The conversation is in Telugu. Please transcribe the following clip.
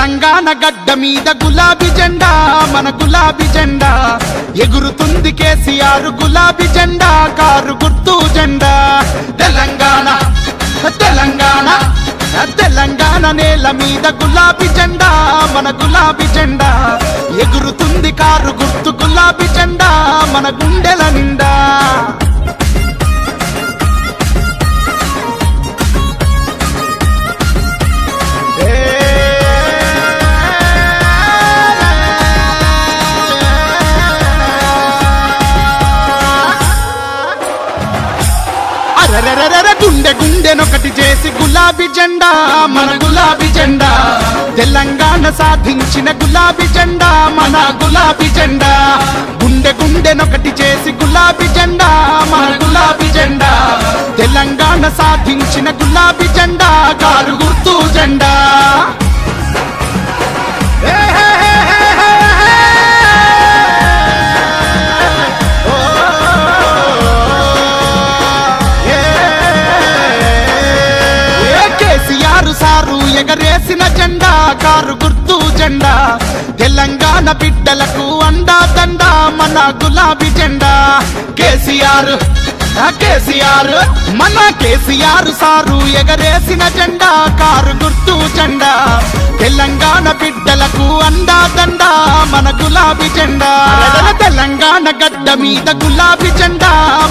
తెలంగాణ గడ్డ మీద గులాబీ జెండా మన గులాబీ జెండా ఎగురుతుంది కేసీఆర్ గులాబీ జెండా కారు గుర్తు జెండా తెలంగాణ తెలంగాణ తెలంగాణ నేల మీద గులాబీ జెండా మన గులాబీ జెండా ఎగురుతుంది కారు గుర్తు గులాబీ జెండా మన గుండెల నిండా అరరరరర గుండె గుండెనొకటి చేసి గులాబీ జెండా మన గులాబీ జెండా తెలంగాణ సాధించిన గులాబీ జెండా మన గులాబీ జెండా గుండె గుండెనొకటి చేసి గులాబీ జెండా మన గులాబీ జెండా తెలంగాణ సాధించిన గులాబీ జెండా కారు గుర్తు జెండా ఏ హే హే హే హే హే. ఓ ఏ ఏ కేసీఆర్ సారు ఎగరేసిన జెండా కారు గుర్తు జెండా తెలంగాణ బిడ్డలకు అండా దండా మన గులాబీ జెండా కేసీఆర్ ఆ కేసీఆర్ మన కేసీఆర్ సారు ఎగరేసిన జెండా కారు గుర్తు జెండా తెలంగాణ బిడ్డలకు అండా దండా మన గులాబీ జెండా తెలంగాణ గడ్డ మీద గులాబీ జెండా